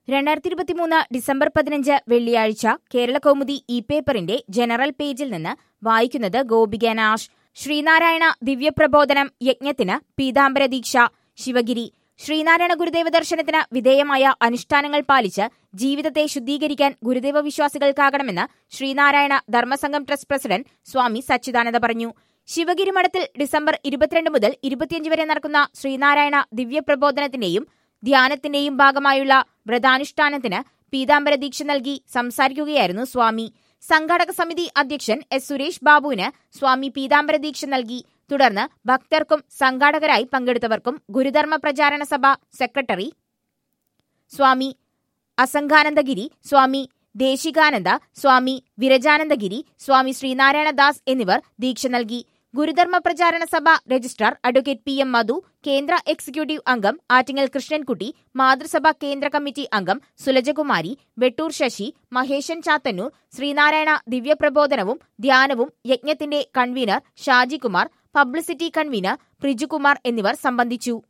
രണ്ടായിരത്തി ഇരുപത്തിമൂന്ന് ഡിസംബർ പതിനഞ്ച് വെള്ളിയാഴ്ച കേരള കൗമുദി ഇ പേപ്പറിന്റെ ജനറൽ പേജിൽ നിന്ന് വായിക്കുന്നത് ഗോപിക നാഷ് ശ്രീനാരായണ ദിവ്യപ്രബോധനം യജ്ഞത്തിന് പീതാംബര ദീക്ഷ ശിവഗിരി ശ്രീനാരായണ ഗുരുദേവ ദർശനത്തിന് വിധേയമായ അനുഷ്ഠാനങ്ങൾ പാലിച്ച് ജീവിതത്തെ ശുദ്ധീകരിക്കാൻ ഗുരുദേവ വിശ്വാസികൾക്കാകണമെന്ന് ശ്രീനാരായണ ധർമ്മസംഘം ട്രസ്റ്റ് പ്രസിഡന്റ് സ്വാമി സച്ചിദാനന്ദ പറഞ്ഞു ശിവഗിരി മഠത്തിൽ ഡിസംബർ ഇരുപത്തിരണ്ട് മുതൽ ഇരുപത്തിയഞ്ച് വരെ നടക്കുന്ന ശ്രീനാരായണ ദിവ്യപ്രബോധനത്തിന്റെയും ധ്യാനത്തിന്റെയും ഭാഗമായുള്ള വ്രതാനുഷ്ഠാനത്തിന് പീതാംബര ദീക്ഷ നൽകി സംസാരിക്കുകയായിരുന്നു സ്വാമി സംഘാടക സമിതി അധ്യക്ഷൻ എസ് സുരേഷ് ബാബുവിന് സ്വാമി പീതാംബര ദീക്ഷ നൽകി തുടർന്ന് ഭക്തർക്കും സംഘാടകരായി പങ്കെടുത്തവർക്കും ഗുരുധർമ്മ പ്രചാരണ സഭ സെക്രട്ടറി സ്വാമി അസംഘാനന്ദഗിരി സ്വാമി ദേശികാനന്ദ സ്വാമി വിരജാനന്ദഗിരി സ്വാമി ശ്രീനാരായണ ദാസ് എന്നിവർ ദീക്ഷ നൽകി Gurudharma Pracharana Sabha registrar advocate P M Madhu കേന്ദ്ര എക്സിക്യൂട്ടീവ് അംഗം ആറ്റിങ്ങൽ കൃഷ്ണൻകുട്ടി മാതൃസഭ കേന്ദ്ര കമ്മിറ്റി അംഗം സുലജകുമാരി വെട്ടൂർ ശശി മഹേശൻ ചാത്തന്നൂർ ശ്രീനാരായണ ദിവ്യപ്രബോധനവും ധ്യാനവും യജ്ഞത്തിന്റെ convener Shajikumar publicity convener Prijukumar എന്നിവർ സംബന്ധിച്ചു